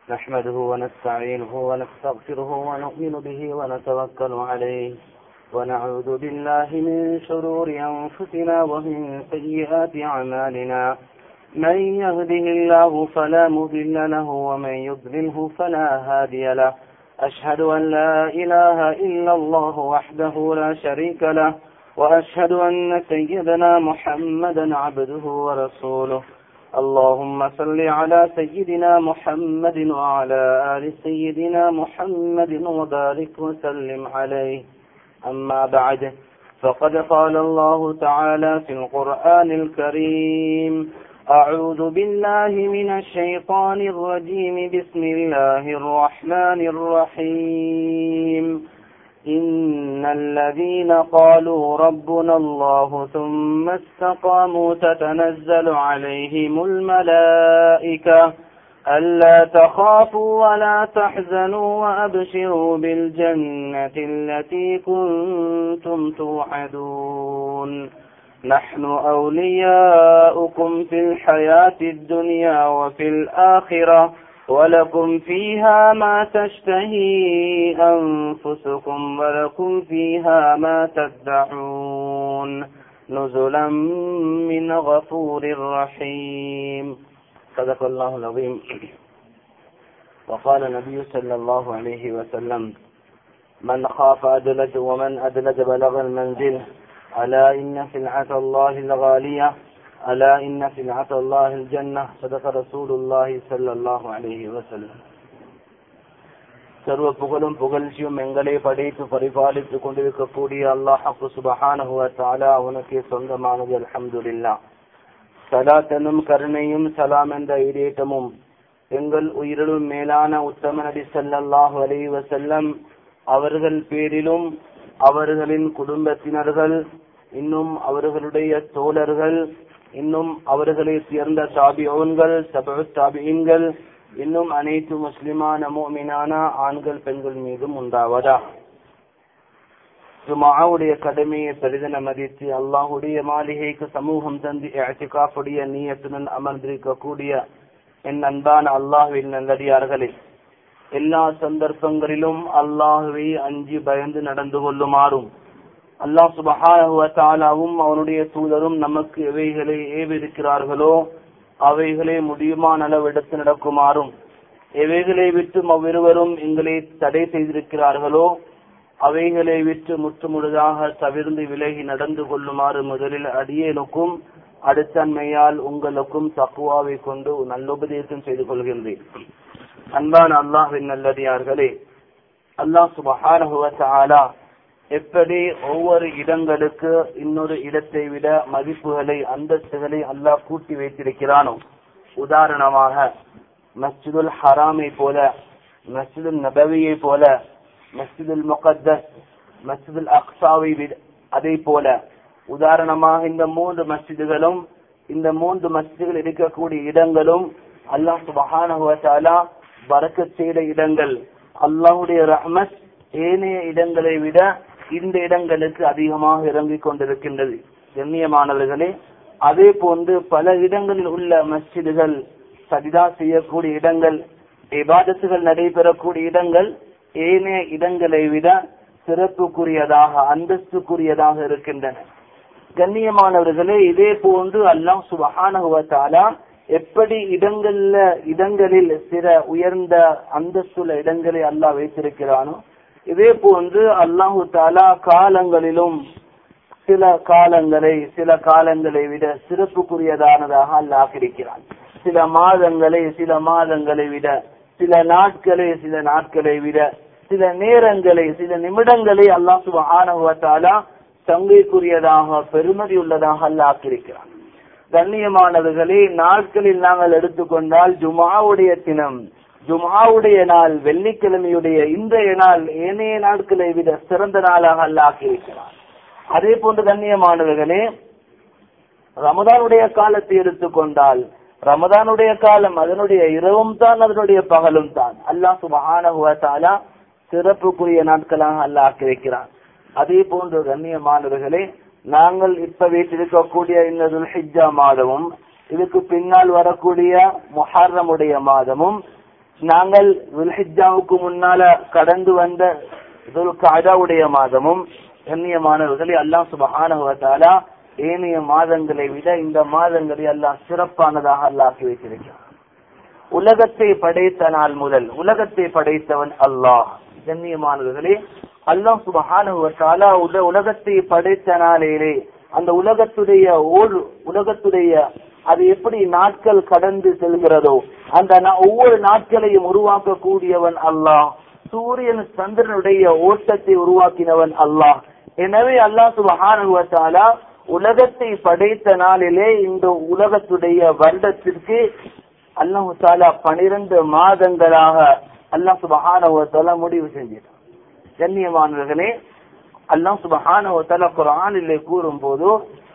نحمده ونستعينه ونستغفره ونؤمن به ونتوكل عليه ونعوذ بالله من شرور أنفسنا ومن سيئات أعمالنا من يهده الله فلا مضل له ومن يضلله فلا هادي له أشهد أن لا إله إلا الله وحده لا شريك له وأشهد أن سيدنا محمدا عبده ورسوله اللهم صل على سيدنا محمد وعلى آل سيدنا محمد وبارك وسلم عليه أما بعد فقد قال الله تعالى في القرآن الكريم أعوذ بالله من الشيطان الرجيم بسم الله الرحمن الرحيم إن الذين قالوا ربنا الله ثم استقاموا تتنزل عليهم الملائكة ألا تخافوا ولا تحزنوا وأبشروا بالجنة التي كنتم توعدون نحن أولياؤكم في الحياة الدنيا وفي الآخرة ولكم فيها ما تشتهي أنفسكم ولكم فيها ما تدعون نزلا من غفور رحيم صدق الله العظيم وقال النبي صلى الله عليه وسلم من خاف أدلج ومن أدلج بلغ المنزل ألا إن سلعة الله الغالية ألا إن سلعة الله الجنة صدق رسول الله صلى الله عليه وسلم சர்வ புகழும் புகழ்ச்சியும் எங்களை படைத்து பரிபாலித்துக் கொண்டிருக்கக்கூடிய அல்லாஹு சுபஹானஹுவ தாலா அவனுக்கு சொந்தமானது அல்ஹம்துலில்லா சலாத்தனும் கருணையும் சலாம் என்ற ஈடேட்டமும் எங்கள் உயிரிலும் மேலான உத்தம நபி சல்லாஹு அலி வசல்லம் அவர்கள் பேரிலும் அவர்களின் குடும்பத்தினர்கள் இன்னும் அவர்களுடைய தோழர்கள் இன்னும் அவர்களை சேர்ந்த தாபியோன்கள் சப தாபியன்கள் இன்னும் அனைத்து முஸ்லிமான மோமினான ஆண்கள் பெண்கள் மீதும் உண்டாவதா ஜுமாவுடைய கடமையை பெரிதன மதித்து அல்லாஹுடைய மாளிகைக்கு சமூகம் தந்து அச்சிகாப்புடைய நீயத்துடன் அமர்ந்திருக்கக்கூடிய என் அன்பான அல்லாஹுவின் நல்லடியார்களே எல்லா சந்தர்ப்பங்களிலும் அல்லாஹுவை அஞ்சு பயந்து நடந்து கொள்ளுமாறும் அல்லாஹ் சுபஹானஹுவத்தாலாவும் அவனுடைய தூதரும் நமக்கு எவைகளை ஏவிருக்கிறார்களோ அவைகளை முடியுமான அளவு எடுத்து நடக்குமாறும் எவைகளை விட்டு அவ்விருவரும் எங்களை தடை செய்திருக்கிறார்களோ அவைகளை விட்டு முற்றுமுழுதாக தவிர்ந்து விலகி நடந்து கொள்ளுமாறு முதலில் அடியேனுக்கும் அடுத்தன்மையால் உங்களுக்கும் தக்குவாவை கொண்டு நல்லுபதேசம் செய்து கொள்கின்றேன் அன்பான அல்லாஹின் நல்லடியார்களே அல்லாஹ் சுபஹானஹுவத்தாலா எப்படி ஒவ்வொரு இடங்களுக்கு இன்னொரு இடத்தை விட மதிப்புகளை அந்தஸ்துகளை அல்லாஹ் கூட்டி வைத்திருக்கிறானோ உதாரணமாக மஸ்ஜிதுல் ஹராமை போல மஸ்ஜிதுல் நபவியை போல மஸ்ஜிதுல் முகத்தஸ் மஸ்ஜிதுல் அக்சாவை அதை போல உதாரணமாக இந்த மூன்று மஸ்ஜிதுகளும் இந்த மூன்று மஸ்ஜிதுகள் இருக்கக்கூடிய இடங்களும் அல்லாஹ் சுபஹானஹுவத்தாலா பறக்க செய்த இடங்கள் அல்லாஹுடைய ரஹ்மத் ஏனைய இடங்களை விட இந்த இடங்களுக்கு அதிகமாக இறங்கிக் கொண்டிருக்கின்றது கண்ணியமானவர்களே அதே போன்று பல இடங்களில் உள்ள மஸ்ஜிதுகள் சதிதா செய்யக்கூடிய இடங்கள் விவாதத்துகள் நடைபெறக்கூடிய இடங்கள் ஏனைய இடங்களை விட சிறப்புக்குரியதாக அந்தஸ்துக்குரியதாக இருக்கின்றன கண்ணியமானவர்களே இதே போன்று அல்லாம் சுபஹானகுவத்தாலா எப்படி இடங்கள்ல இடங்களில் சில உயர்ந்த அந்தஸ்துள்ள இடங்களை அல்லாஹ் வைத்திருக்கிறானோ இதே போன்று அல்லாஹு தாலா காலங்களிலும் சில காலங்களை சில காலங்களை விட சிறப்புக்குரியதானதாக அல்லாஹ் இருக்கிறான் சில மாதங்களை சில மாதங்களை விட சில நாட்களை சில நாட்களை விட சில நேரங்களை சில நிமிடங்களை அல்லாஹ் சுபஹானஹுவத்தாலா சங்கைக்குரியதாக பெருமதி உள்ளதாக அல்லாஹ் இருக்கிறான் கண்ணியமானவர்களே நாட்களில் நாங்கள் எடுத்துக்கொண்டால் ஜுமாவுடைய தினம் ஜுமாவுடைய நாள் வெள்ளிக்கிழமையுடைய இன்றைய நாள் ஏனைய நாட்களை விட சிறந்த நாளாக அல்லாஹ் இருக்கிறார் அதே போன்று கண்ணியமானவர்களே ரமதானுடைய காலத்தை எடுத்துக்கொண்டால் ரமதானுடைய காலம் அதனுடைய இரவும் தான் அதனுடைய பகலும் தான் அல்லாஹ் சுபஹானஹுவத்தாலா சிறப்புக்குரிய நாட்களாக அல்லாஹ் இருக்கிறான் அதே போன்று கண்ணியமானவர்களே நாங்கள் இப்ப வீட்டிருக்கக்கூடிய இந்த துல்ஹிஜா மாதமும் இதுக்கு பின்னால் வரக்கூடிய முஹர்ரமுடைய மாதமும் நாங்கள் வில்ஹிஜாவுக்கு முன்னால கடந்து வந்த துல்காஜாவுடைய மாதமும் கண்ணியமானவர்களை அல்லாஹ் சுபஹானஹுவத்தாலா ஏனைய மாதங்களை விட இந்த மாதங்களை அல்லாஹ் சிறப்பானதாக அல்லாஹி வைத்திருக்கிறார் உலகத்தை படைத்த நாள் முதல் உலகத்தை படைத்தவன் அல்லாஹ் கண்ணியமானவர்களே அல்லாஹ் சுபஹானஹுவத்தாலா உல உலகத்தை படைத்த நாளிலே அந்த உலகத்துடைய ஓர் உலகத்துடைய அது எப்படி நாட்கள் கடந்து செல்கிறதோ அந்த ஒவ்வொரு நாட்களையும் உருவாக்கக்கூடியவன் அல்லாஹ் சூரியன் சந்திரனுடைய ஓட்டத்தை உருவாக்கினவன் அல்லாஹ் எனவே அல்லாஹ் சுபஹானுவத்தாலா உலகத்தை படைத்த நாளிலே இந்த உலகத்துடைய வருடத்திற்கு அல்லாஹு தாலா பனிரெண்டு மாதங்களாக அல்லாஹ் சுபஹானுவத்தாலா முடிவு செஞ்சிட்டான் கண்ணியமானவர்களே அல்லாஹ் சுபஹானுவத்தாலா குரானிலே கூறும் போது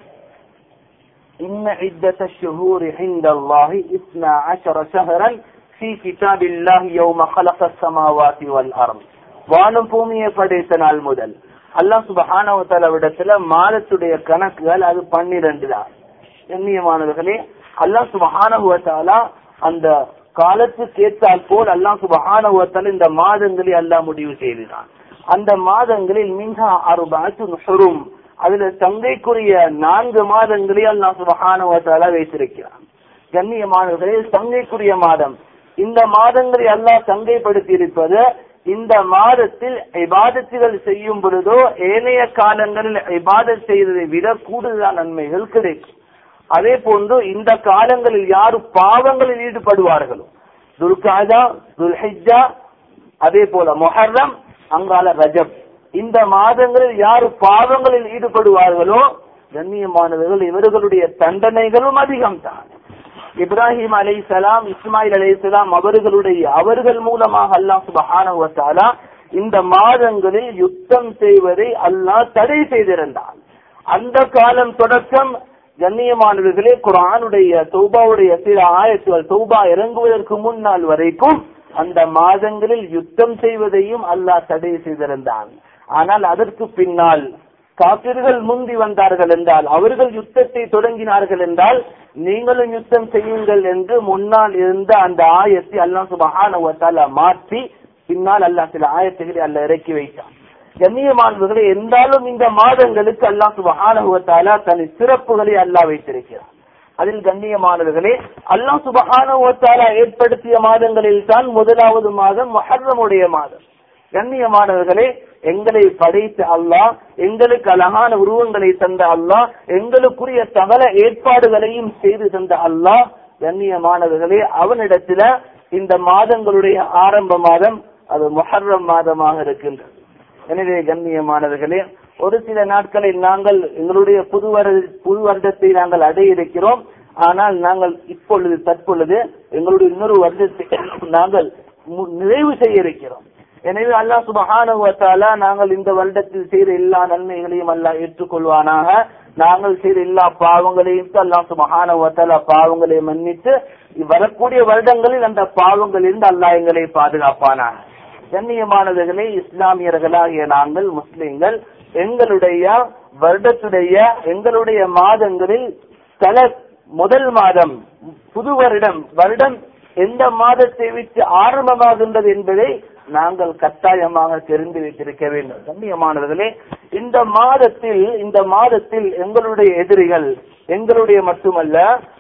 إن عدة الشهور عند الله اثنا عشر شهرا في كتاب الله يوم خلق السماوات والأرض வானம் பூமியை படைத்த நாள் முதல் அல்லாஹ் சுபஹானவத்தலவிடத்துல மாதத்துடைய கணக்குகள் அது பன்னிரண்டு தான் எண்ணியமானவர்களே அல்லாஹ் சுபஹானவத்தாலா அந்த காலத்துக்கு ஏற்றால் போல் அல்லாஹ் சுபஹானவத்தால இந்த மாதங்களை அல்லாஹ் முடிவு செய்துதான் அந்த மாதங்களில் மின்ஹா அருபாத்து ஹுரும் அதுல தங்கைக்குரிய நான்கு மாதங்களே அல்லாஹ் சுபஹானவத்தாலா வைத்திருக்கிறான் கண்ணியமானவர்களே தங்கைக்குரிய மாதம் இந்த மாதங்களை அல்லாஹ் தங்கைப்படுத்தி இருப்பது இந்த மாதத்தில் இபாதத்துகள் செய்யும் பொழுதோ ஏனைய காலங்களில் இபாதத் செய்ததை விட கூடுதலான நன்மைகள் கிடைக்கும் அதே போன்று இந்த காலங்களில் யாரு பாவங்களில் ஈடுபடுவார்களோ துல்காஜா துல்ஹிஜா அதே போல மொஹர்ரம் அங்கால ரஜப் இந்த மாதங்களில் யாரு பாவங்களில் ஈடுபடுவார்களோ கண்ணியமானவர்கள் இவர்களுடைய தண்டனைகளும் அதிகம் தான் இப்ராஹிம் அலை சலாம் இஸ்மாயில் அலை சலாம் அவர்களுடைய அவர்கள் மூலமாக அல்லாஹ் சுபஹானா இந்த மாதங்களில் யுத்தம் செய்வதை அல்லாஹ் தடை செய்திருந்தான் அந்த காலம் தொடக்கம் கண்ணியமானவர்களே குரானுடைய தௌபாவுடைய சில ஆயத்துகள் தௌபா இறங்குவதற்கு முன்னால் வரைக்கும் அந்த மாதங்களில் யுத்தம் செய்வதையும் அல்லாஹ் தடை செய்திருந்தான் ஆனால் அதற்கு பின்னால் காப்பிர்கள் முந்தி வந்தார்கள் என்றால் அவர்கள் யுத்தத்தை தொடங்கினார்கள் என்றால் நீங்களும் யுத்தம் செய்யுங்கள் என்று முன்னால் இருந்த அந்த ஆயத்தை அல்லாஹ் சுபஹான மாற்றி பின்னால் அல்லாஹ் சில ஆயத்துகளை அல்ல இறக்கி வைத்தான் கண்ணியமானவர்களை என்றாலும் இந்த மாதங்களுக்கு அல்லாஹ் சுபஹான தன் சிறப்புகளை அல்லாஹ் வைத்திருக்கிறார் அதில் கண்ணியமானவர்களே அல்லாஹ் சுபஹான ஏற்படுத்திய மாதங்களில் தான் முதலாவது மாதம் மஹர்ரமுடைய மாதம் கண்ணியமானவர்களே எங்களை படைத்த அல்லாஹ் எங்களுக்கு அழகான உருவங்களை தந்த அல்லாஹ் எங்களுக்குரிய சகல ஏற்பாடுகளையும் செய்து தந்த அல்லாஹ் கண்ணியமானவர்களே அவனிடத்துல இந்த மாதங்களுடைய ஆரம்ப மாதம் அது மொஹர்ரம் மாதமாக இருக்கின்றது எனவே கண்ணியமானவர்களே ஒரு சில நாட்களில் நாங்கள் எங்களுடைய புது வருட புது வருடத்தை நாங்கள் அடைய இருக்கிறோம் ஆனால் நாங்கள் இப்பொழுது தற்பொழுது எங்களுடைய இன்னொரு வருடத்தை நாங்கள் நிறைவு செய்ய இருக்கிறோம் எனவே அல்லாஹ் சுபஹானுவத்தாலா நாங்கள் இந்த வருடத்தில் செய்த எல்லா நன்மைகளையும் அல்லாஹ் ஏற்றுக்கொள்வானாக நாங்கள் செய்த எல்லா பாவங்களையும் அல்லாஹ் சுபஹானுவத்தாலா பாவங்களை மன்னித்து வரக்கூடிய வருடங்களில் அந்த பாவங்களிலிருந்து அல்லாஹ் எங்களை பாதுகாப்பானாக கண்ணியமானவர்களே இஸ்லாமியர்களாகிய நாங்கள் முஸ்லிம்கள் எங்களுடைய வருடத்துடைய எங்களுடைய மாதங்களில் தல முதல் மாதம் புது வருடம் வருடம் எந்த மாதத்தை விட்டு ஆரம்பமாகின்றது என்பதை நாங்கள் கட்டாயமாக தெரிந்து வைத்திருக்க வேண்டும் கண்ணியமானவர்களே இந்த மாதத்தில் இந்த மாதத்தில் எங்களுடைய எதிரிகள் எங்களுடைய மட்டுமல்ல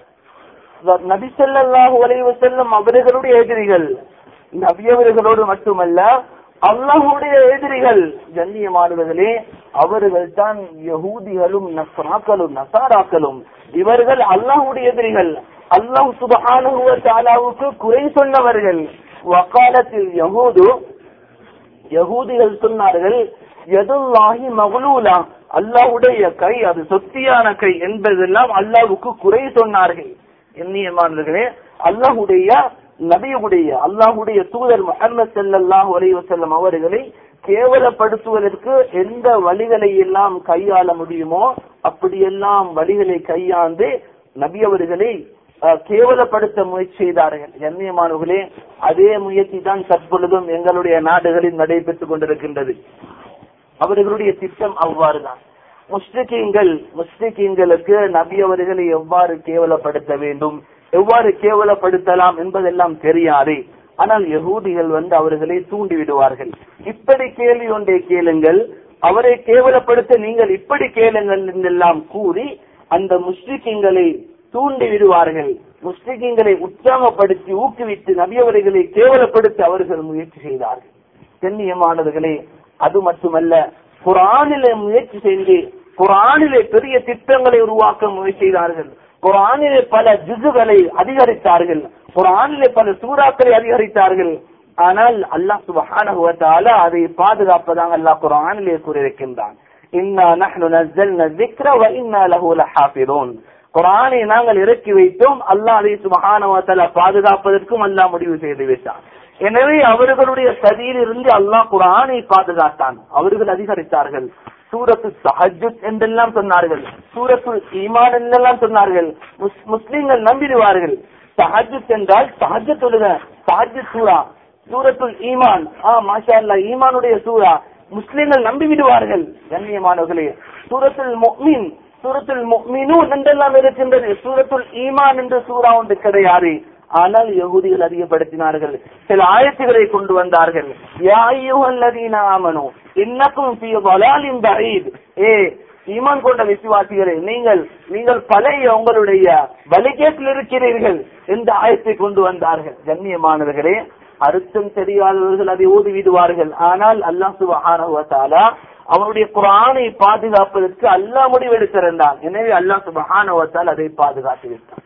நபிசல்லாஹு வலைவு செல்லும் அவர்களுடைய எதிரிகள் நபியவர்களோடு மட்டுமல்ல அல்லாஹுடைய எதிரிகள் கண்ணியமானவர்களே அவர்கள் தான் யகூதிகளும் நஸ்ராக்களும் நசாராக்களும் இவர்கள் அல்லாஹுடைய எதிரிகள் அல்லாஹ் சுபஹானுவ தாலாவுக்கு குறை சொன்னவர்கள் வக்காலத்தில் யகூது யகூதிகள் சொன்னார்கள் எதுல்லாஹி மகளூலா அல்லாஹுடைய கை அது சொத்தியான கை என்பதெல்லாம் அல்லாஹுக்கு குறை சொன்னார்கள் எண்ணியமானவர்களே அல்லாஹுடைய நபியுடைய அல்லாஹுடைய தூதர் முகமது செல்லல்லாஹு அலைஹி வஸல்லம் அவர்களை கேவலப்படுத்துவதற்கு எந்த வழிகளை எல்லாம் கையாள முடியுமோ அப்படியெல்லாம் வழிகளை கையாண்டு நபி அவர்களை கேவலப்படுத்த முயற்சி செய்தார்கள் கண்ணியமானவர்களே அதே முயற்சி தான் தற்பொழுதும் எங்களுடைய நாடுகளில் நடைபெற்றுக் கொண்டிருக்கின்றது அவர்களுடைய திட்டம் அவ்வாறுதான் முஸ்லிக்கீங்கள் முஸ்லிக்கீங்களுக்கு நபி அவர்களை எவ்வாறு கேவலப்படுத்த வேண்டும் எவ்வாறு கேவலப்படுத்தலாம் என்பதெல்லாம் தெரியாது ஆனால் யகூதிகள் வந்து அவர்களை தூண்டி விடுவார்கள் இப்படி கேள்வி ஒன்றை கேளுங்கள் அவரை கேவலப்படுத்த நீங்கள் இப்படி கேளுங்கள் என்றெல்லாம் கூறி அந்த முஸ்லிம்களை தூண்டி விடுவார்கள் முஸ்லிம்களை உற்சாகப்படுத்தி ஊக்குவித்து நபியவர்களை கேவலப்படுத்தி அவர்கள் முயற்சி செய்தார்கள் கண்ணியமானவர்களே அது மட்டுமல்ல குரானிலே முயற்சி செய்து குரானிலே பெரிய திட்டங்களை உருவாக்க முயற்சி செய்தார்கள் குரானிலே பல ஜுசுகளை அதிகரித்தார்கள் குரானிலே பல சூறாக்களை அதிகரித்தார்கள் ஆனால் அல்லாஹ் சுபஹானஹு வ தஆலா அதை பாதுகாப்பதாக அல்லாஹ் குர்ஆனிலே கூறியிருக்கின்றான் இன்னா நஹ்னு நஸ்ஸல்னா الذِّكْرَ وَإِنَّا لَهُ لَحَافِظُونَ குர்ஆனை நாங்கள் இறக்கி வைத்தோம் அல்லாஹ் அதை சுபஹானஹு வ தஆலா பாதுகாப்பதற்கும் அல்லாஹ் முடிவு செய்து விட்டான் எனவே அவர்களுடைய சதியில் இருந்து அல்லாஹ் குர்ஆனை பாதுகாத்தான் அவர்கள் அதிகரித்தார்கள் சூரத்து தஹஜ்ஜுத் என்றெல்லாம் சொன்னார்கள் சூரத்துல் ஈமான் என்றெல்லாம் சொன்னார்கள் முஸ்- முஸ்லிம்கள் நம்பிடுவார்கள் தஹஜ்ஜுத் என்றால் தஹஜ்ஜத் தொழுக தஹஜ்ஜுத் சூரா சூரத்துல் ஈமான் ஆ மாஷா அல்லாஹ் ஈமானுடைய சூரா முஸ்லிம்கள் நம்பி விடுவார்கள் கண்ணியமானவர்களே சூரத்துல் முஃமின் சூரத்துல் முஃமினூன் என்றெல்லாம் இருக்கின்றது சூரத்துல் ஈமான் என்ற சூரா ஒன்று கிடையாது ஆனால் யகுதிகள் அதிகப்படுத்தினார்கள் சில ஆயத்துகளை கொண்டு வந்தார்கள் யா அய்யுஹல்லதீன ஆமனு இன்னக்கும் ஃபீ ضلالin بعيد ஏ ஈமான் கொண்ட விசுவாசிகளே நீங்கள் நீங்கள் பழைய உங்களுடைய வலிகேட்டில் இருக்கிறீர்கள் இந்த ஆயத்தை கொண்டு வந்தார்கள் கண்ணியமானவர்களே அர்த்தம் தெரியாதவர்கள் அதை ஓதி விடுவார்கள் ஆனால் அல்லாஹ் சுபஹானஹு வ தஆலா அவனுடைய குர்ஆனை பாதுகாப்பதற்கு அல்லாஹ் முடிவெடுத்திருந்தான் எனவே அல்லாஹ் சுபஹானஹு வ தஆலா அதை பாதுகாத்து விட்டான்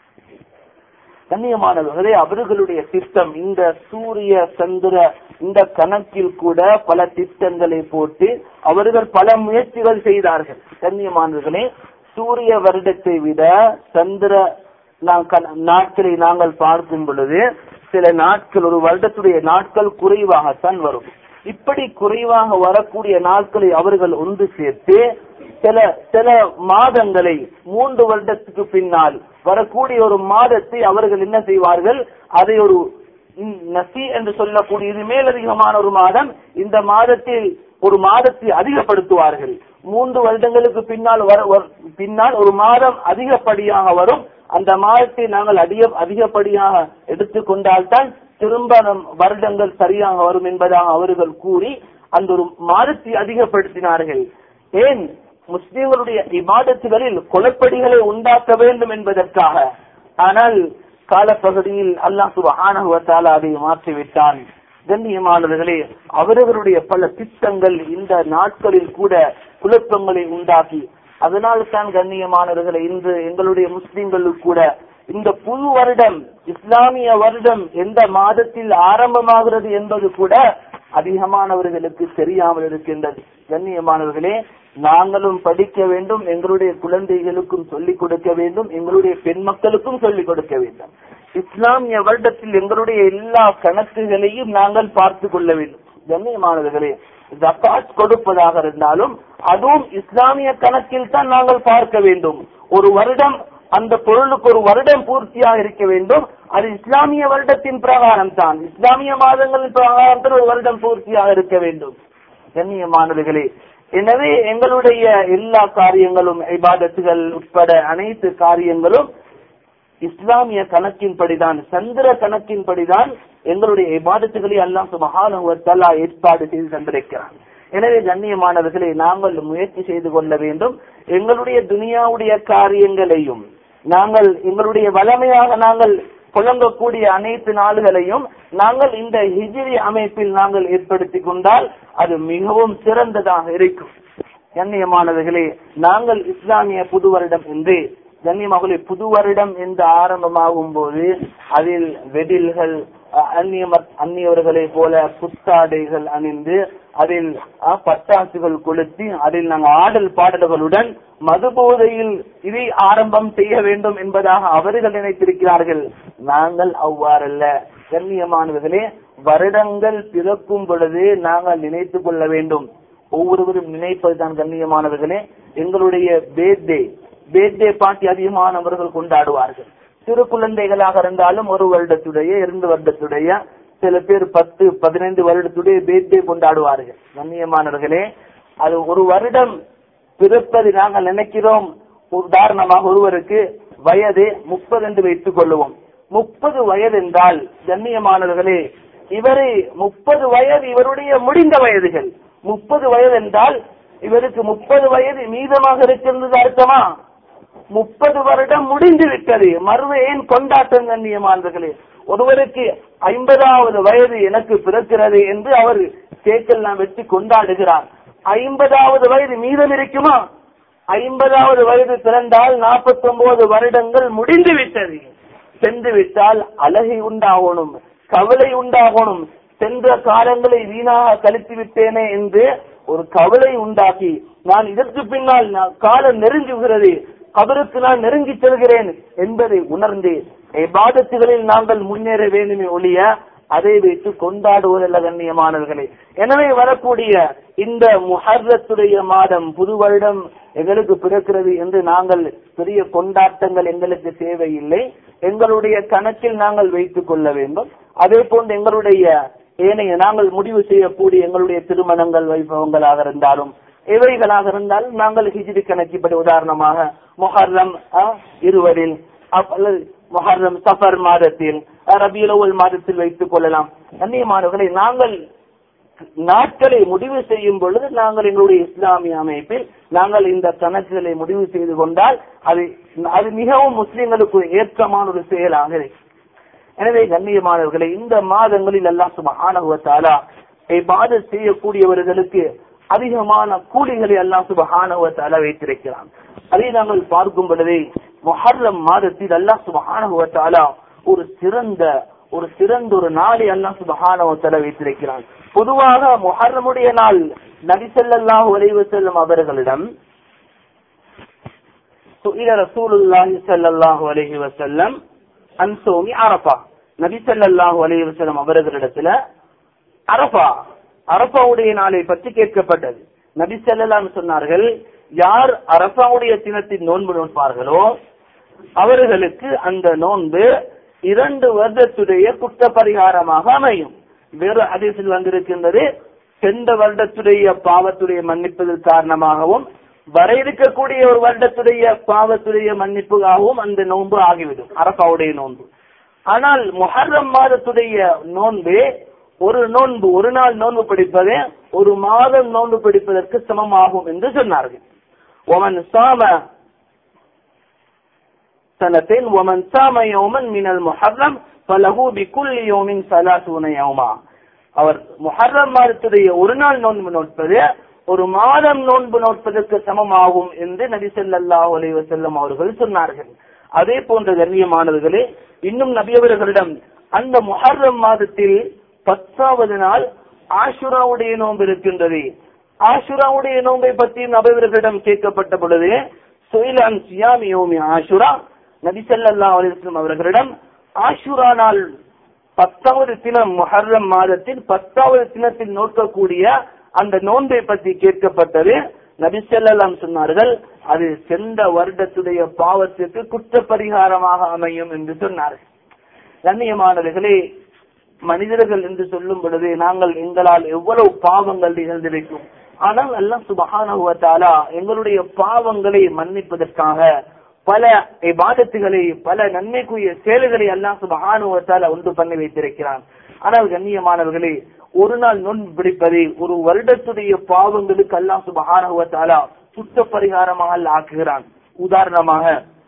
கண்ணியமானவர்களே அவர்களுடைய திட்டம் இந்த சூரிய சந்திர இந்த கணக்கில் கூட பல திட்டங்களை போட்டு அவர்கள் பல முயற்சிகள் செய்தார்கள் கண்ணியமானவர்களே சூரிய வருடத்தை விட சந்திர நாம் கண- நாட்களை நாங்கள் பார்க்கும் பொழுது சில நாட்கள் ஒரு வருடத்துடைய நாட்கள் குறைவாகத்தான் வரும் இப்படி குறைவாக வரக்கூடிய நாட்களை அவர்கள் ஒன்று சேர்த்து சில சில மாதங்களை மூன்று வருடத்துக்கு பின்னால் வரக்கூடிய ஒரு மாதத்தை அவர்கள் என்ன செய்வார்கள் அதை ஒரு ம், நசி என்று சொல்லக்கூடிய இது மேலதிகமான ஒரு மாதம் இந்த மாதத்தில் ஒரு மாதத்தை அதிகப்படுத்துவார்கள் மூன்று வருடங்களுக்கு பின்னால் வர வர- பின்னால் ஒரு மாதம் அதிகப்படியாக வரும் அந்த மாதத்தை நாங்கள் அதிக அதிகப்படியாக எடுத்துக்கொண்டால்தான் திரும்ப நம் வருடங்கள் சரியாக வரும் என்பதாக அவர்கள் கூறி அந்த ஒரு மாதத்தை அதிகப்படுத்தினார்கள் ஏன் முஸ்லிம்களுடைய இபாதத்துகளில் குலப்படிகளை உண்டாக்க வேண்டும் என்பதற்காக ஆனால் காலப்பகுதியில் அல்லாஹ் சுபஹானஹு வ தஆலா அதை மாற்றிவிட்டான் கண்ணியமானவர்களே அவரவருடைய பல திட்டங்கள் இந்த நாட்களில் கூட குழப்பங்களை உண்டாக்கி அதனால் தான் கண்ணியமானவர்களை இன்று எங்களுடைய முஸ்லிம்களுக்கு கூட இந்த புது வருடம் இஸ்லாமிய வருடம் எந்த மாதத்தில் ஆரம்பமாகிறது என்பது கூட அதிகமானவர்களுக்கு தெரியாமல் இருக்கின்றது கண்ணியமானவர்களே நாங்களும் படிக்க வேண்டும் எங்களுடைய குழந்தைகளுக்கும் சொல்லிக் கொடுக்க வேண்டும் எங்களுடைய பெண் மக்களுக்கும் சொல்லிக் கொடுக்க வேண்டும் இஸ்லாமிய வருடத்தில் எங்களுடைய எல்லா கணக்குகளையும் நாங்கள் பார்த்து கொள்ள வேண்டும் கண்ணியமானவர்களே ஜக்காத் கொடுப்பதாக இருந்தாலும் அதுவும் இஸ்லாமிய கணக்கில் தான் நாங்கள் பார்க்க வேண்டும் ஒரு வருடம் அந்த பொருளுக்கு ஒரு வருடம் பூர்த்தியாக இருக்க வேண்டும் அது இஸ்லாமிய வருடத்தின் பிரகாரம் தான் இஸ்லாமிய மாதங்களின் பிரகாரம் தான் ஒரு வருடம் பூர்த்தியாக இருக்க வேண்டும் கண்ணியமானவர்களே எனவே எங்களுடைய எல்லா காரியங்களும் இபாதத்துகள் உட்பட அனைத்து காரியங்களும் இஸ்லாமிய கணக்கின்படிதான் சந்திர கணக்கின்படிதான் எங்களுடைய இபாதத்துகளை எல்லாம் சுபகான ஏற்பாடு செய்து தந்திருக்கிறான் எனவே கண்ணியமானவர்களை நாங்கள் முயற்சி செய்து கொள்ள வேண்டும் எங்களுடைய துனியாவுடைய காரியங்களையும் நாங்கள் எங்களுடைய வளமையாக நாங்கள் புழங்கக்கூடிய அனைத்து நாடுகளையும் நாங்கள் இந்த ஹிஜிரி அமைப்பில் நாங்கள் ஏற்படுத்தி கொண்டால் அது மிகவும் சிறந்ததாக இருக்கும் கண்ணியமானவர்களே நாங்கள் இஸ்லாமிய புது வருடம் என்று கண்ணியமாகலே புது வருடம் என்று ஆரம்பமாகும் போது அதில் வெடில்கள் அஹ், அந்நியம- அந்நியவர்களை போல புத்தாடைகள் அணிந்து அதில் அஹ், பட்டாசுகள் கொளுத்தி அதில் நாங்கள் ஆடல் பாடல்களுடன் மது போதையில் இதை ஆரம்பம் செய்ய வேண்டும் என்பதாக அவர்கள் நினைத்திருக்கிறார்கள் நாங்கள் அவ்வாறல்ல கண்ணியமானவர்களே வருடங்கள் பிறக்கும் பொழுது நாங்கள் நினைத்துக் கொள்ள வேண்டும் ஒவ்வொருவரும் நினைப்பதுதான் கண்ணியமானவர்களே எங்களுடைய பேர்தே பேர்தே பார்ட்டி அதிகமானவர்கள் கொண்டாடுவார்கள் சிறு குழந்தைகளாக இருந்தாலும் ஒரு வருடத்துடைய இரண்டு வருடத்துடைய சில பேர் பத்து பதினைந்து வருடத்துடைய பேர்தே கொண்டாடுவார்கள் கண்ணியமானவர்களே அது ஒரு வருடம் பிறப்பது நாங்கள் நினைக்கிறோம் உதாரணமாக ஒருவருக்கு வயது முப்பது என்று வைத்துக் கொள்ளுவோம் முப்பது வயது என்றால் கண்ணியமானவர்களே இவரு முப்பது வயது இவருடைய முடிந்த வயதுகள் முப்பது வயது என்றால் இவருக்கு முப்பது வயது மீதமாக இருக்கின்றது அர்த்தமா முப்பது வருடம் முடிந்து விட்டது மறுவை ஏன் கொண்டாட்டம் கண்ணியமானவர்களே ஒருவருக்கு ஐம்பதாவது வயது எனக்கு பிறக்கிறது என்று அவர் கேக்கெல்லாம் வெற்றி கொண்டாடுகிறார் ஐம்பதாவது வயது மீதம் இருக்குமா ஐம்பதாவது வயது பிறந்தால் நாற்பத்தி ஒன்பது வருடங்கள் முடிந்து விட்டது சென்று விட்டால் அழகை உண்டாகணும் கவலை உண்டாகணும் சென்ற காலங்களை வீணாக கழித்து விட்டேனே என்று ஒரு கவலை உண்டாக்கி நான் இதற்கு பின்னால் நான் காலம் நெருங்குகிறது கபருக்கு நான் நெருங்கி செல்கிறேன் என்பதை உணர்ந்து இபாதத்துகளில் நாங்கள் முன்னேற வேண்டுமே ஒழிய அதை வைத்து கொண்டாடுவதல்ல கண்ணியமானவர்களே எனவே வரக்கூடிய இந்த முஹர்ரத்துடைய மாதம் புது வருடம் எங்களுக்கு பிறக்கிறது என்று நாங்கள் பெரிய கொண்டாட்டங்கள் எங்களுக்கு தேவையில்லை எங்களுடைய கணக்கில் நாங்கள் வைத்துக் கொள்ள வேண்டும் அதே போன்று எங்களுடைய ஏனைய நாங்கள் முடிவு செய்யக்கூடிய எங்களுடைய திருமணங்கள் வைபவங்களாக இருந்தாலும் இவைகளாக இருந்தாலும் நாங்கள் ஹிஜ்ரி கணக்கிப்படி உதாரணமாக மொஹர்ரம் இருவரில் அல்லது மொஹர்ரம் சஃபர் மாதத்தில் ரபியுலவல் மாதத்தில் வைத்துக் கொள்ளலாம் கண்ணியமானவர்களை நாங்கள் நாட்களை முடிவு செய்யும் பொழுது நாங்கள் எங்களுடைய இஸ்லாமிய அமைப்பில் நாங்கள் இந்த கணக்குகளை முடிவு செய்து கொண்டால் அது அது மிகவும் முஸ்லிம்களுக்கு ஏற்றமான ஒரு செயலாக இருக்கு எனவே கண்ணியமானவர்களை இந்த மாதங்களில் எல்லாம் சுபஹானகுவத்தாலா இபாத செய்யக்கூடியவர்களுக்கு அதிகமான கூலிகளை எல்லாம் சுபஹானகுவத்தாலா வைத்திருக்கிறான் அதை நாங்கள் பார்க்கும் பொழுதே மொஹர்ரம் மாதத்தில் அல்லாஹ் சுபஹானகுவத்தாலா ஒரு சிறந்த ஒரு சிறந்த ஒரு நாளை அல்லாஹ் சுபஹானகுவத்தாலா வைத்திருக்கிறான் பொதுவாக மொஹர்ரமுடைய நாள் நபிசல்லாஹு அலைவு செல்லும் அவர்களிடம் சுயில ரசூலுல்லாஹி ஸல்லல்லாஹு அலைஹி வஸல்லம் அன்சோமி அரபா நபி ஸல்லல்லாஹு அலைஹி வஸல்லம் அவர்களிடத்துல அரபா அரபாவுடைய நாளை பற்றி கேட்கப்பட்டது நபி ஸல்லல்லாஹு சொன்னார்கள் யார் அரபாவுடைய தினத்தின் நோன்பு நோட்பார்களோ அவர்களுக்கு அந்த நோன்பு இரண்டு வருடத்துடைய குற்ற பரிகாரமாக அமையும் வேறு அதிசல் வந்திருக்கின்றது சென்ற வருடத்துடைய பாவத்துடைய மன்னிப்பதற்கு காரணமாகவும் வர இருக்கக்கூடிய ஒரு வருடத்துடைய பாவத்துடைய மன்னிப்புக்காகவும் அந்த நோன்பு ஆகிவிடும் அரபாவுடைய நோன்பு ஆனால் முஹர்ரம் மாதத்துடைய நோன்பு ஒரு நோன்பு ஒரு நாள் நோன்பு படிப்பதே ஒரு மாதம் நோன்பு படிப்பதற்கு சமமாகும் என்று சொன்னார்கள் ஒமன் சாம சனத்தின் ஒமன் சாம யோமன் மினல் முஹர்ரம் பலகு பிகுல் யோமின் சலாசூன யோமா அவர் முஹர்ரம் மாதத்துடைய ஒரு நாள் நோன்பு நோட்பது ஒரு மாதம் நோன்பு நோட்பதற்கு சமமாகும் என்று நபி ஸல்லல்லாஹு அலைஹி வஸல்லம் அவர்கள் சொன்னார்கள் அதே போன்ற கண்ணியமானவர்களே இன்னும் நபியவர்களிடம் அந்த முஹர்ரம் மாதத்தில் பத்தாவது நாள் ஆஷுராவுடைய நோன்பு இருக்கின்றது ஆஷுராவுடைய நோன்பை பற்றி நபியவர்களிடம் கேட்கப்பட்ட பொழுது சுயிலான் சியாமி யோமி ஆஷுரா நபி ஸல்லல்லாஹு அலைஹி வஸல்லம் அவர்களிடம் ஆஷுரா நாள் பத்தாவது தினம் முஹர்ரம் மாதத்தில் பத்தாவது தினத்தில் நோக்கக்கூடிய அந்த நோன்பை பற்றி கேட்கப்பட்டது நபி ஸல்லல்லாஹு சொன்னார்கள் அது சென்ற வருடத்துடைய பாவத்திற்கு குற்ற பரிகாரமாக அமையும் என்று சொன்னார்கள் கண்ணியமானவர்களே மனிதர்கள் என்று சொல்லும் பொழுது நாங்கள் எங்களால் எவ்வளவு பாவங்கள் நிகழ்ந்திருக்கும் ஆனால் அல்லாஹ் சுபஹானஹு வ தஆலா எங்களுடைய பாவங்களை மன்னிப்பதற்காக பல இபாதத்துகளை பல நன்மைக்குரிய செயல்களை அல்லாஹ் சுபஹானஹு வ தஆலா உண்டு பண்ணி வைத்திருக்கிறான் ஆனால் கண்ணியமானவர்களே ஒரு நாள் நோன்பு பிடிப்பதை ஒரு வருடத்துடைய பாவங்களுக்கு அல்லாஹ் சுபஹானஹு வ தஆலா குற்ற பரிகாரமாக அல்லாஹ் ஆக்குகிறான் உதாரணமாக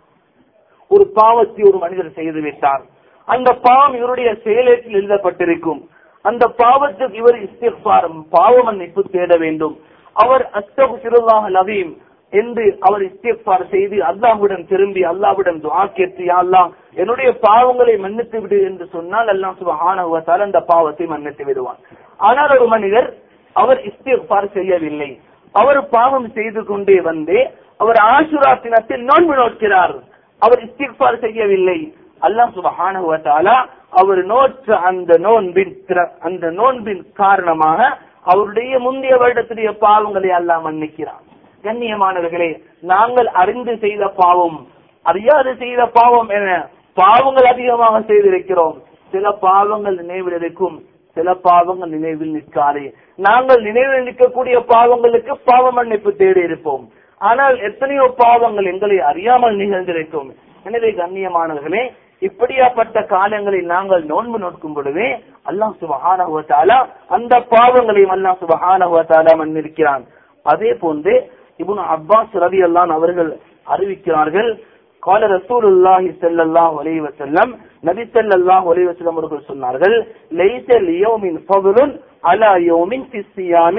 ஒரு பாவத்தை ஒரு மனிதர் செய்து விட்டார் அந்த பாவம் இவருடைய செயலேட்டில் எழுதப்பட்டிருக்கும் அந்த பாவத்துக்கு இவர் இஸ்திஃபார் பாவ மன்னிப்பு தேட வேண்டும் அவர் அஸ்தகுல்லாஹ் லவீம் என்று அவர் இஸ்திஃபார் செய்து அல்லாஹ்விடம் திரும்பி அல்லாஹ்விடம் துஆ கேட்டு யா அல்லாஹ் என்னுடைய பாவங்களை மன்னித்து விடு என்று சொன்னால் அல்லாஹ் சுப்ஹானஹு வ தஆலா அந்த பாவத்தை மன்னித்து விடுவான் ஆனால் ஒரு மனிதர் அவர் இஸ்திஃபார் செய்யவில்லை அவர் பாவம் செய்து கொண்டே வந்து அவர் ஆசுரா தினத்தில் நோன்பு நோக்கிறார் அவர் இஸ்திஃபார் செய்யவில்லை அல்லாஹ் சுபஹானஹு வ தஆலா அவர் நோற்ற அந்த நோன்பின் திற- அந்த நோன்பின் காரணமாக அவருடைய முந்தைய வருடத்துடைய பாவங்களை அல்லாஹ் மன்னிக்கிறான் கண்ணியமானவர்களே நாங்கள் அறிந்து செய்த பாவம் அறியாது செய்த பாவம் என பாவங்கள் அதிகமாக செய்திருக்கிறோம் சில பாவங்கள் நினைவில் இருக்கும் சில பாவங்கள் நினைவில் நிற்காது நாங்கள் நினைவில் நிற்கக்கூடிய பாவங்களுக்கு பாவ மன்னிப்பு தேடி இருப்போம் ஆனால் எத்தனையோ பாவங்கள் எங்களை அறியாமல் நிகழ்ந்திருக்கும் எனவே கண்ணியமானவர்களே இப்படியாப்பட்ட காலங்களில் நாங்கள் நோன்பு நோக்கும் பொழுதே அல்லாஹ் சுபஹானஹுவத்தாலா அந்த பாவங்களையும் அல்லாஹ் சுபஹானஹுவத்தாலா மன்னிருக்கிறான் அதே போன்று இப்னு அப்பாஸ் ரவி அல்லான் அவர்கள் அறிவிக்கிறார்கள் قال رسول الله صلى الله عليه وسلم நபி ஸல்லல்லாஹு அலைஹி வஸல்லம் அவர்கள் சொன்னார்கள் லைஸ லியௌமின் ஃபضل على يوم في الصيام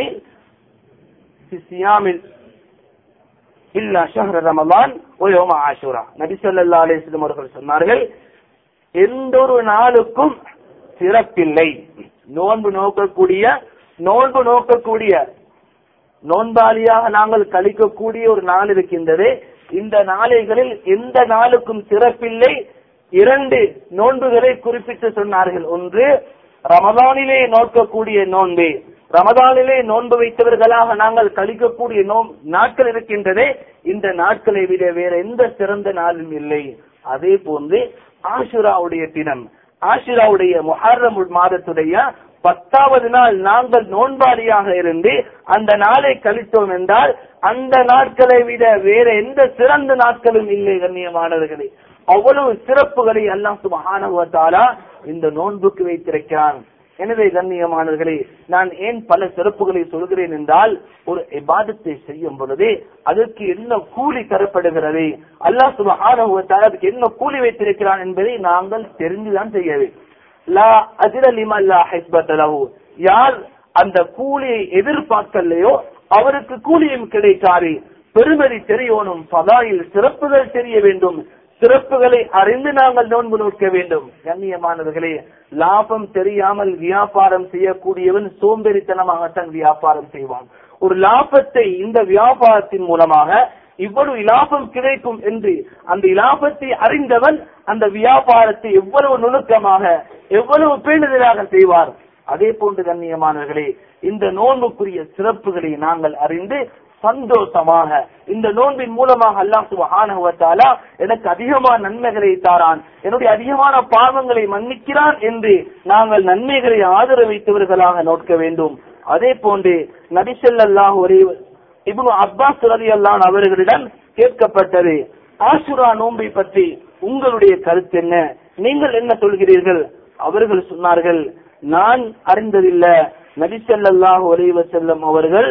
في الصيام இல்லா ஷஹ்ர ரமலான் ويوم ஆஷுரா நபி ஸல்லல்லாஹு அலைஹி வஸல்லம் அவர்கள் சொன்னார்கள் எந்த ஒரு நாளுக்கும் சிறப்பில்லை நோன்பு நோக்கக்கூடிய நோன்பு நோக்கக்கூடிய நோன்பாளியாக நாங்கள் கழிக்கக்கூடிய ஒரு நாள் இருக்கின்றது இந்த நாளைகளில் எந்த நாளுக்கும் சிறப்பில்லை இரண்டு நோன்புகளை குறிப்பிட்டு சொன்னார்கள் ஒன்று ரமதானிலே நோக்கக்கூடிய நோன்பு ரமதானிலே நோன்பு வைத்தவர்களாக நாங்கள் கழிக்கக்கூடிய நோ நாட்கள் இருக்கின்றதே இந்த நாட்களை விட வேற எந்த சிறந்த நாளும் இல்லை அதே போன்று ஆஷுராவுடைய தினம் ஆஷுராவுடைய முஹர்ரம் மாதத்துடைய பத்தாவது நாள் நாங்கள் நோன்பாளியாக இருந்து அந்த நாளை கழித்தோம் என்றால் அந்த நாட்களை விட வேற எந்த சிறந்த நாட்களும் இல்லை கண்ணியமானவர்களே அவ்வளவு சிறப்புகளை அல்லாஹ் சுபஹானஹுவத்தாலா இந்த நோன்புக்கு வைத்திருக்கிறான் எனவே கண்ணியமானவர்களே நான் ஏன் பல சிறப்புகளை சொல்கிறேன் என்றால் ஒரு இபாதத்தை செய்யும் பொழுது அதற்கு என்ன கூலி தரப்படுகிறது அல்லாஹ் சுபஹானஹுவத்தாலா அதுக்கு என்ன கூலி வைத்திருக்கிறான் என்பதை நாங்கள் தெரிந்துதான் செய்ய வேண்டும் லா அஜிர லிமன் லா ஹிஸ்பத் லஹு. யார் அந்த கூலியை எதிர்பார்க்கலையோ அவருக்கு கூலியும் கிடைக்காது பெருமதி தெரியணும் பதாயில் சிறப்புகள் தெரிய வேண்டும் சிறப்புகளை அறிந்து நாங்கள் நோன்பு நோக்க வேண்டும் கண்ணியமானவர்களே லாபம் தெரியாமல் வியாபாரம் செய்யக்கூடியவன் சோம்பேறித்தனமாகத்தான் வியாபாரம் செய்வான் ஒரு லாபத்தை இந்த வியாபாரத்தின் மூலமாக இவ்வளவு இலாபம் கிடைக்கும் என்று அந்த இலாபத்தை அறிந்தவன் அந்த வியாபாரத்தை எவ்வளவு நுணுக்கமாக எவ்வளவு பேணுதலாக செய்வார் அதே போன்று கண்ணியமானவர்களே இந்த நோன்புக்குரிய சிறப்புகளை நாங்கள் அறிந்து சந்தோஷமாக இந்த நோன்பின் மூலமாக அல்லாஹ் சுப்ஹானஹு வ தஆலா எனக்கு அதிகமான நன்மைகளை தாரான் என்னுடைய அதிகமான பாவங்களை மன்னிக்கிறான் என்று நாங்கள் நன்மைகளை ஆதரவு வைத்தவர்களாக நோக்க வேண்டும் அதே போன்று நபி ஸல்லல்லாஹு அலைஹி இப்னு அப்பாஸ் ரலியல்லாஹு அவர்களிடம் கேட்கப்பட்டது ஆசுரா நோன்பை பற்றி உங்களுடைய கருத்து என்ன நீங்கள் என்ன சொல்கிறீர்கள் அவர்கள் சொன்னார்கள் நான் அறிந்ததில்ல நபி ஸல்லல்லாஹு அலைஹி வஸல்லம் அவர்கள்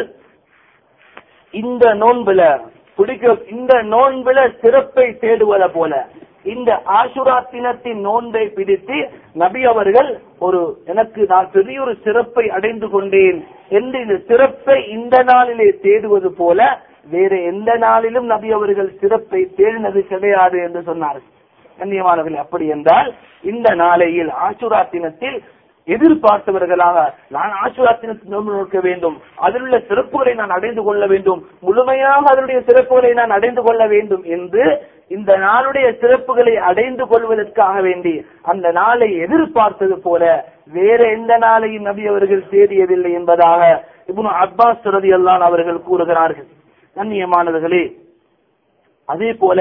இந்த நோன்புல பிடிக்க இந்த நோன்புல சிறப்பை தேடுவத போல இந்த ஆசுரா தினத்தின் நோன்பை பிடித்து நபி அவர்கள் ஒரு எனக்கு நான் பெரிய ஒரு சிறப்பை அடைந்து கொண்டேன் என்று இந்த சிறப்பை இந்த நாளிலே தேடுவது போல வேற எந்த நாளிலும் நபி அவர்கள் சிறப்பை தேடினது கிடையாது என்று சொன்னார்கள் கண்ணியமானவர்கள் அப்படி என்றால் இந்த நாளையில் ஆசுரா தினத்தில் எதிர்பார்த்தவர்களாக நான் ஆசுராத்தினத்தில் நோன்பு நோக்க வேண்டும் அதில் உள்ள சிறப்புகளை நான் அடைந்து கொள்ள வேண்டும் முழுமையாக அதனுடைய சிறப்புகளை நான் அடைந்து கொள்ள வேண்டும் என்று இந்த நாளுடைய சிறப்புகளை அடைந்து கொள்வதற்காக வேண்டி அந்த நாளை எதிர்பார்த்தது போல வேற எந்த நாளையும் நபி அவர்கள் தேடியதில்லை என்பதாக இப்னு அப்பாஸ் சுரதி அல்லான் அவர்கள் கூறுகிறார்கள் கண்ணியமானவர்களே அதே போல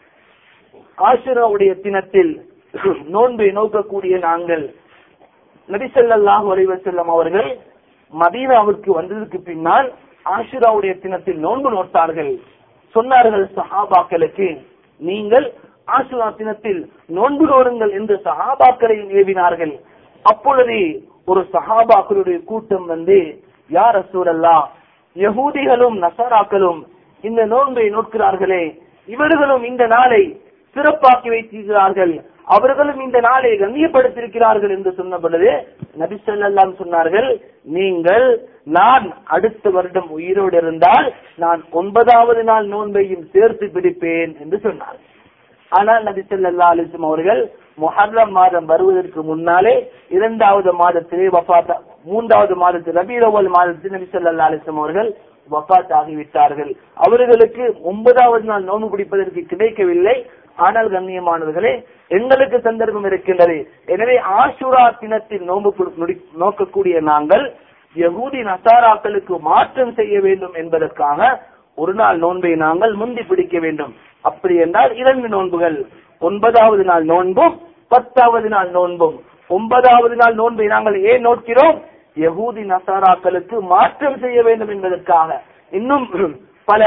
ஆசுராவுடைய தினத்தில் நோன்பை நோக்கக்கூடிய நாங்கள் நபிசல்லாஹு அலைவசல்லம் அவர்கள் மதீனாவுக்கு வந்ததுக்கு பின்னால் ஆஷுராவுடைய தினத்தில் நோன்பு நோட்டார்கள் சொன்னார்கள் சஹாபாக்களுக்கு நீங்கள் ஆஷுரா தினத்தில் நோன்பு நோருங்கள் என்று சஹாபாக்களை ஏவினார்கள் அப்பொழுது ஒரு சஹாபாக்களுடைய கூட்டம் வந்து யார் அசூரல்லா யகூதிகளும் நசராக்களும் இந்த நோன்பை நோக்கிறார்களே இவர்களும் இந்த நாளை சிறப்பாக்கி வைத்திருக்கிறார்கள் அவர்களும் இந்த நாளை கண்ணியப்படுத்தியிருக்கிறார்கள் என்று சொன்ன பொழுது நபி ஸல்லல்லாஹு சொன்னார்கள் நீங்கள் நான் அடுத்த வருடம் உயிரோடு இருந்தால் நான் ஒன்பதாவது நாள் நோன்பையும் சேர்த்து பிடிப்பேன் என்று சொன்னார் ஆனால் நபி ஸல்லல்லாஹு அலைஹி வஸல்லம் அவர்கள் முஹர்ரம் மாதம் வருவதற்கு முன்னாலே இரண்டாவது மாதத்திலே வஃபாத் மூன்றாவது மாதத்தில் ரபீல் அவ்வல் மாதத்தில் நபி ஸல்லல்லாஹு அலைஹி வஸல்லம் அவர்கள் வஃபாத் ஆகிவிட்டார்கள் அவர்களுக்கு ஒன்பதாவது நாள் நோன்பு பிடிப்பதற்கு கிடைக்கவில்லை ஆனால் கண்ணியமானவர்களே எங்களுக்கு சந்தர்ப்பம் இருக்கின்றது எனவே ஆஷுரா தினத்தில் நோன்பு கு- நொடி- நோக்கக்கூடிய நாங்கள் யகூதி நசாராக்களுக்கு மாற்றம் செய்ய வேண்டும் என்பதற்காக ஒரு நாள் நோன்பை நாங்கள் முந்தி பிடிக்க வேண்டும் அப்படி என்றால் இரண்டு நோன்புகள் ஒன்பதாவது நாள் நோன்பும் பத்தாவது நாள் நோன்பும் ஒன்பதாவது நாள் நோன்பை நாங்கள் ஏன் நோக்கிறோம் யகூதி நசாராக்களுக்கு மாற்றம் செய்ய வேண்டும் என்பதற்காக இன்னும் பல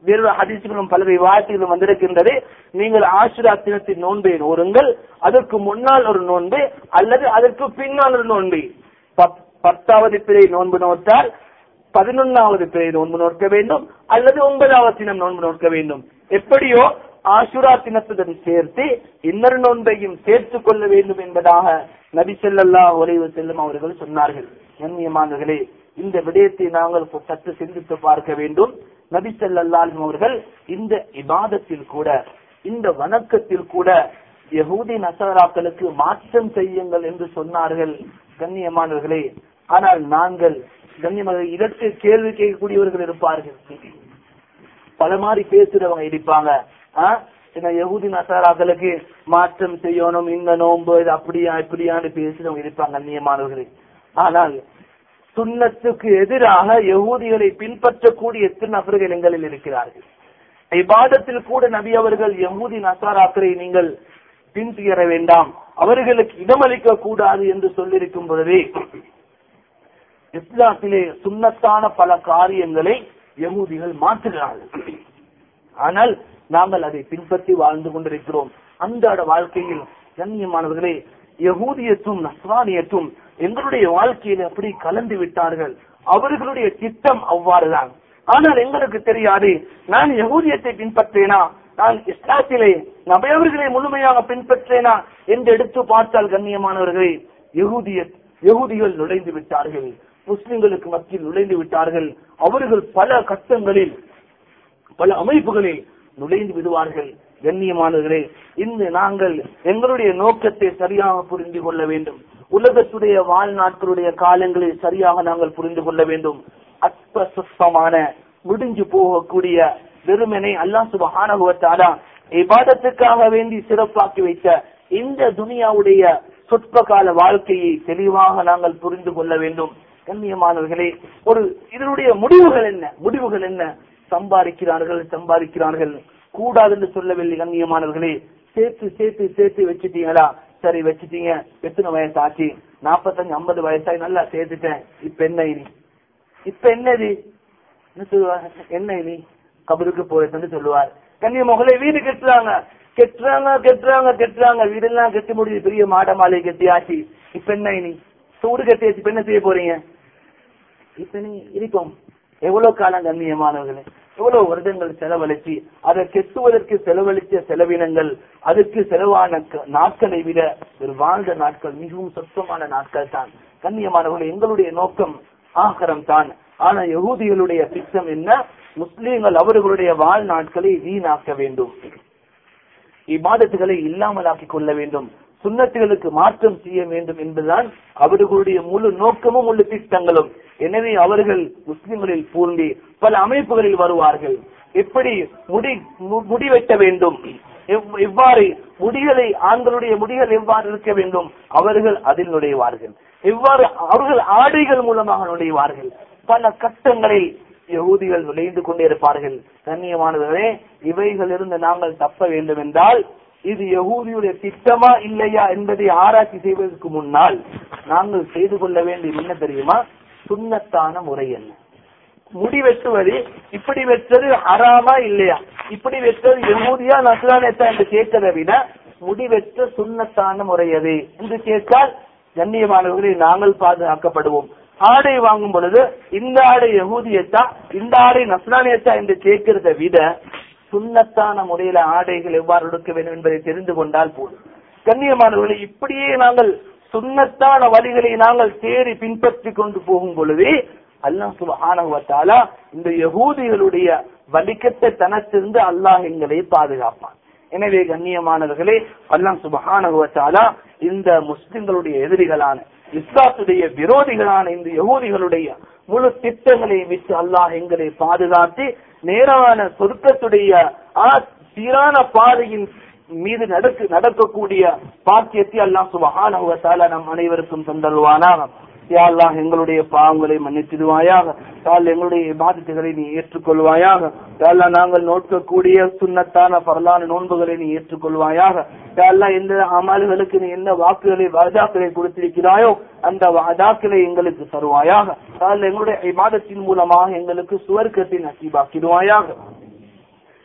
வேறு ஹதீசுகளும் பல விவாதத்திலும் வந்திருக்கின்றது நீங்கள் ஆசுரா தினத்தின் நோன்பை நோருங்கள் அதற்கு முன்னால் ஒரு நோன்பு அல்லது அதற்கு பின்னால் ஒரு நோன்பு பத்- பத்தாவது பிறை நோன்பு நோட்டால் பதினொன்னாவது பிறை நோன்பு நோக்க வேண்டும் அல்லது ஒன்பதாவது தினம் நோன்பு நோக்க வேண்டும் எப்படியோ ஆசுரா தினத்துடன் சேர்த்து இன்னொரு நோன்பையும் சேர்த்துக் கொள்ள வேண்டும் என்பதாக நபி ஸல்லல்லாஹு அலைஹி வஸல்லம் அவர்கள் சொன்னார்கள் கண்ணியமானவர்களே இந்த விடயத்தை நாங்கள் சற்று சிந்தித்து பார்க்க வேண்டும் நபி ஸல்லல்லாஹு அலைஹி அவர்கள் இந்த இபாதத்தில் கூட இந்த வணக்கத்தில் கூட யகூதி நசராக்களுக்கு மாற்றம் செய்யுங்கள் என்று சொன்னார்கள் கண்ணியமானவர்களே ஆனால் நாங்கள் கண்ணியமாக இதற்கு கேள்வி கேட்கக்கூடியவர்கள் இருப்பார்கள் பல மாதிரி பேசுறவங்க இருப்பாங்க ஆ? என்ன யகுதி நசாராக்களுக்கு மாற்றம் செய்யணும் இந்த நோன்பு இது அப்படியா இப்படியான்னு பேசுறவங்க இருப்பாங்க கண்ணியமானவர்களே ஆனால் சுன்னத்துக்கு எதிராக யகூதிகளை பின்பற்றக்கூடிய எத்தனை நபர்கள் எங்களில் இருக்கிறார்கள் இபாதத்தில் கூட நபி அவர்கள் யகூதி நசாராக்களை நீங்கள் பின்துயர வேண்டாம் அவர்களுக்கு இடமளிக்க கூடாது என்று சொல்லியிருக்கும் பொழுதே இஸ்லாத்திலே சுன்னத்தான பல காரியங்களை யகூதிகள் மாற்றுகிறார்கள் ஆனால் நாங்கள் அதை பின்பற்றி வாழ்ந்து கொண்டிருக்கிறோம் அன்றாட வாழ்க்கையில் கண்ணியமானவர்களே யகூதியத்தும் நஸ்ரானியத்தும் எங்களுடைய வாழ்க்கையில் அப்படி கலந்து விட்டார்கள் அவர்களுடைய திட்டம் அவ்வாறுதான் ஆனால் எங்களுக்கு தெரியாது நான் யகூதியத்தை பின்பற்றேனா நான் இஸ்லாத்திலே நபையவர்களை முழுமையாக பின்பற்றேனா என்று எடுத்து பார்த்தால் கண்ணியமானவர்களே யகூதிய யகூதிகள் நுழைந்து விட்டார்கள் முஸ்லிம்களுக்கு மத்தியில் நுழைந்து விட்டார்கள் அவர்கள் பல கட்டங்களில் பல அமைப்புகளில் நுழைந்து விடுவார்கள் கண்ணியமானவர்களே இந்த நாங்கள் எங்களுடைய நோக்கத்தை சரியாக புரிந்து கொள்ள வேண்டும் உலகத்துடைய வாழ்நாட்களுடைய காலங்களை சரியாக நாங்கள் புரிந்து கொள்ள வேண்டும் அற்ப சுத்தமான முடிஞ்சு போகக்கூடிய வெறுமனை அல்லாஹ் சுபஹானஹு வ தஆலா இபாதத்துக்காக வேண்டி சிறப்பாக்கி வைத்த இந்த துனியாவுடைய சொற்ப கால வாழ்க்கையை தெளிவாக நாங்கள் புரிந்து கொள்ள வேண்டும் கண்ணியமானவர்களே ஒரு இதனுடைய முடிவுகள் என்ன முடிவுகள் என்ன சம்பாதிக்கிறார்கள் சம்பாதிக்கிறார்கள் கூடாது என்று சொல்லவில்லை கண்ணியமானவர்களே சேர்த்து சேர்த்து சேர்த்து வச்சுட்டீங்களா சரி வச்சுட்டீங்க எத்தனை வயசு ஆச்சு நாற்பத்தஞ்சு ஐம்பது வயசாய் நல்லா சேர்த்துட்டேன் இப்ப என்ன இனி இப்ப என்னது என்ன சொல்லுவார் என்ன இனி கபருக்கு போயிட்டு சொல்லுவார் கண்ணியமோகலை வீடு கட்டுறாங்க கெட்டுறாங்க கெட்டுறாங்க கெட்டுறாங்க வீடெல்லாம் கட்டி முடியுது பெரிய மாட மாலை கட்டியாச்சு இப்ப என்ன இனி சூடு கட்டியாச்சு இப்ப என்ன செய்ய போறீங்க இப்ப நீ இருப்போம் எவ்வளவு காலம் கண்ணியமானவர்களே எவ்வளவு வருடங்கள் செலவழிச்சு அதை கெட்டுவதற்கு செலவழித்த செலவினங்கள் அதுக்கு செலவான க- நாட்களை விட ஒரு வாழ்ந்த நாட்கள் மிகவும் சொற்பமான நாட்கள் தான் கண்ணியமானவர்கள் எங்களுடைய நோக்கம் ஆகரம் தான் ஆனா யகூதிகளுடைய திட்டம் என்ன முஸ்லீம்கள் அவர்களுடைய வாழ்நாட்களை வீணாக்க வேண்டும் இபாதத்துகளை இல்லாமலாக்கிக் கொள்ள வேண்டும் சுன்னத்துகளுக்கு மாற்றம் செய்ய வேண்டும் என்பதுதான் அவர்களுடைய முழு நோக்கமும் முழு திட்டங்களும் எனவே அவர்கள் முஸ்லிம்களில் பூர்ந்தி பல அமைப்புகளில் வருவார்கள் எப்படி முடி மு- முடி வெட்ட வேண்டும் எவ்- எவ்வாறு முடிகளை ஆண்களுடைய முடிகள் எவ்வாறு இருக்க வேண்டும் அவர்கள் அதில் நுழைவார்கள் எவ்வாறு அவர்கள் ஆடைகள் மூலமாக நுழைவார்கள் பல கட்டங்களில் யகூதிகள் நுழைந்து கொண்டே இருப்பார்கள் கண்ணியமானவர்களே இவைகளிலிருந்து நாங்கள் தப்ப வேண்டும் என்றால் இது யகூதியுடைய திட்டமா இல்லையா என்பதை ஆராய்ச்சி செய்வதற்கு முன்னால் நாங்கள் செய்து கொள்ள வேண்டியது என்ன தெரியுமா சுண்ணத்தான முறை என்ன முடி வெட்டுவது இப்படி வெட்டுறது ஹராமா இல்லையா இப்படி வெட்டுறது யகூதியா நஸ்ரானேத்தா என்று கேட்கிறதை விட முடி வெற்ற சுண்ணத்தான முறை எது என்று கேட்டால் கண்ணியமானவர்களை நாங்கள் பாதுகாக்கப்படுவோம் ஆடை வாங்கும் பொழுது இந்த ஆடை யகூதியத்தா இந்த ஆடை நஸ்ரானியத்தா என்று கேட்கிறதை விட சுண்ணத்தான முறையில ஆடைகள் எவ்வாறு எடுக்க வேண்டும் என்பதை தெரிந்து கொண்டால் போதும் கண்ணியமானவர்களை இப்படியே நாங்கள் சுண்ணத்தான வழிகளை நாங்கள் தேடி பின்பற்றி கொண்டு போகும் பொழுது அல்லாஹ் சுபஹானஹு வ தஆலா இந்த யகூதிகளுடைய வலிக்கட்ட தனத்திலிருந்து அல்லாஹ் எங்களை பாதுகாப்பான் எனவே கண்ணியமானவர்களே அல்லாஹ் சுபஹானஹு வ தஆலா இந்த முஸ்லிம்களுடைய எதிரிகளான இஸ்லாத்துடைய விரோதிகளான இந்த யகூதிகளுடைய முழு திட்டங்களை விட்டு அல்லாஹ் எங்களை பாதுகாத்து நேரான சொர்க்கத்துடைய ஆ, சீரான பாதையின் மீது நடக்க நடக்கக்கூடிய பாக்கியத்தை அல்லாஹ் சுபஹானஹு வ தஆலா நம் அனைவருக்கும் தந்தருவானாக யா அல்லாஹ் எங்களுடைய பாவங்களை மன்னித்திடுவாயாக யாழ் எங்களுடைய பாதிப்புகளை நீ ஏற்றுக்கொள்வாயாக யா அல்லாஹ் நாங்கள் நோக்கக்கூடிய சுண்ணத்தான பரலான நோன்புகளை நீ ஏற்றுக்கொள்வாயாக யா அல்லாஹ் எந்த அமல்களுக்கு நீ என்ன வாக்குகளை வாதாக்களை கொடுத்திருக்கிறாயோ அந்த வாதாக்களை எங்களுக்கு தருவாயாக யா அல்லாஹ் எங்களுடைய இபாதத்தின் மூலமாக எங்களுக்கு சுவர்க்கத்தை நசீபாக்கிடுவாயாக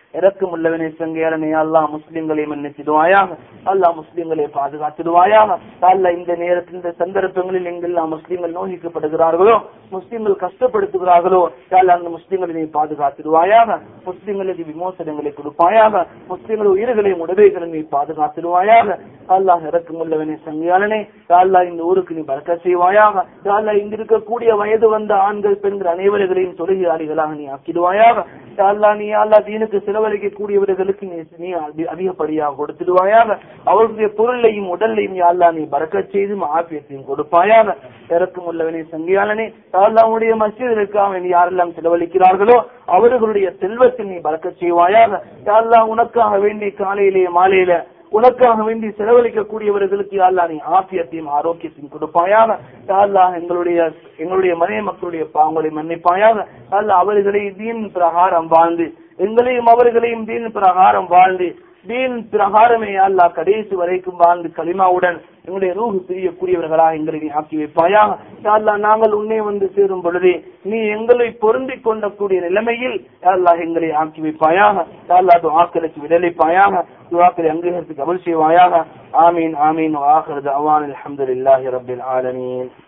இறக்கம் உள்ளவனே சங்கையாளனே அல்லாஹ் முஸ்லிம்களை மன்னிச்சிடுவாயாக அல்லாஹ் முஸ்லிம்களை பாதுகாத்திடுவாயாக அல்லாஹ் இந்த நேரத்தில் இந்த சந்தர்ப்பங்களில் எங்கெல்லாம் முஸ்லிம்கள் நோகிக்கப்படுகிறார்களோ முஸ்லிம்கள் கஷ்டப்படுத்துகிறார்களோ அல்லாஹ் அந்த முஸ்லிம்களை நீ பாதுகாத்திடுவாயாக முஸ்லிம்களுக்கு விமோசனங்களை கொடுப்பாயாக முஸ்லிம்கள் உயிர்களை உடவைகளை நீ பாதுகாத்திடுவாயாக அல்லாஹ் இறக்கம் உள்ளவனே சங்கையாளனே அல்லாஹ் இந்த ஊருக்கு நீ பறக்க செய்வாயாக அல்லாஹ் இங்க இருக்கக்கூடிய வயது வந்த ஆண்கள் பெண்கள் அனைவர்களையும் தொழுகையாளிகளாக நீ ஆக்கிடுவாயாக அல்லா நீ அல்லா தீனுக்கு செலவழிக்க கூடியவர்களுக்கு நீ நீ அதி- அதிகப்படியாக கொடுத்துடுவாயாக அவர்களுடைய பொருளையும் உடலையும் யா அல்லா நீ பறக்க செய்து ஆபியத்தையும் கொடுப்பாயாக இறக்கும் உள்ளவனே சங்கியாளனே அல்லாவுடைய மசிதர்களுக்காக நீ யாரெல்லாம் செலவழிக்கிறார்களோ அவர்களுடைய செல்வத்தில் நீ பறக்க செய்வாயாக யா அல்லா உனக்காக வேண்டி காலையிலே மாலையில உனக்காக வேண்டி செலவழிக்கக்கூடியவர்களுக்கு யா அல்லாஹ் நீ ஆபியத்தையும் ஆரோக்கியத்தையும் கொடுப்பாயாக யா அல்லாஹ் எங்களுடைய எங்களுடைய மனைவி மக்களுடைய பாவங்களை மன்னிப்பாயாக யா அல்லாஹ் அவர்களை தீன் பிரகாரம் வாழ்ந்து எங்களையும் அவர்களையும் தீன் பிரகாரம் வாழ்ந்து தீன் பிரகாரமே யா அல்லாஹ் கடைசி வரைக்கும் வாழ்ந்து களிமாவுடன் எங்களுடைய ரூஹு பிரியக்கூடியவர்களாக எங்களை நீ ஆக்கி வைப்பாயாக யா அல்லாஹ் நாங்கள் உன்னை வந்து சேரும் பொழுதே நீ எங்களை பொருந்திக் கொண்டக்கூடிய நிலைமையில் யா அல்லாஹ் எங்களை ஆக்கி வைப்பாயாக யா அல்லாஹ் துஆக்களுக்கு விடலைப்பாயாக துஆக்களை அங்கீகரித்து கபல் செய்வாயாக ஆமீன் ஆமீன் வாஹிர் தஅவான் அல்ஹம்துலில்லாஹி ரப்பில் ஆலமீன்